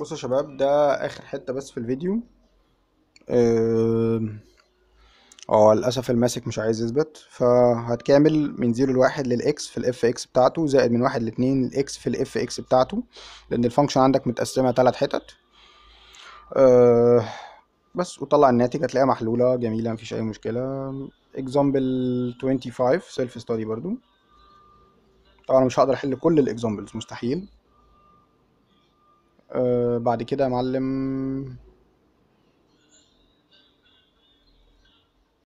بصوا يا شباب ده اخر حتة بس في الفيديو آم، اه للاسف الماسك مش عايز يثبت فهتكامل من زيرو لواحد للاكس في الاف اكس بتاعته زائد من واحد لاتنين الاكس في الاف اكس بتاعته لان الفانكشن عندك متقسمة تلات حتت آه، بس وطلع الناتج هتلاقيها محلولة جميلة مفيش أي مشكلة example 25 self study برضو طبعا مش هقدر أحل كل الإكزامبلز مستحيل آه بعد كده يا معلم